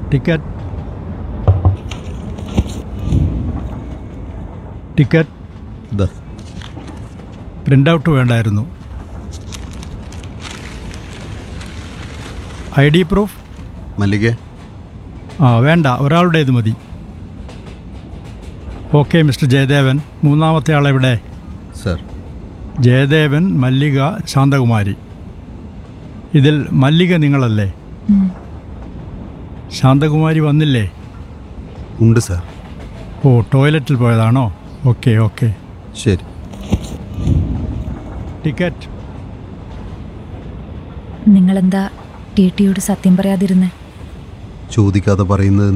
Ticket ticket ഇതാ print out വേണ്ടായിരുന്നു I D proof മല്ലികേ ആ വേണ്ട ഒരാളുടേത് മതി ഓക്കെ മിസ്റ്റർ ജയദേവൻ മൂന്നാമത്തെ ആളെവിടെ സർ ജയദേവൻ മല്ലിക ശാന്തകുമാരി ഇതിൽ മല്ലിക നിങ്ങളല്ലേ ഉം. ശാന്തകുമാരി വന്നില്ലേ ഉണ്ട് സർ ഓ ടോയ്ലറ്റിൽ പോയതാണോ ഓക്കെ ഓക്കെ ശരി ടിക്കറ്റ് നിങ്ങളെന്താ ടി ടിയോട് സത്യം പറയാതിരുന്നേ ചോദിക്കാതെ പറയുന്നത്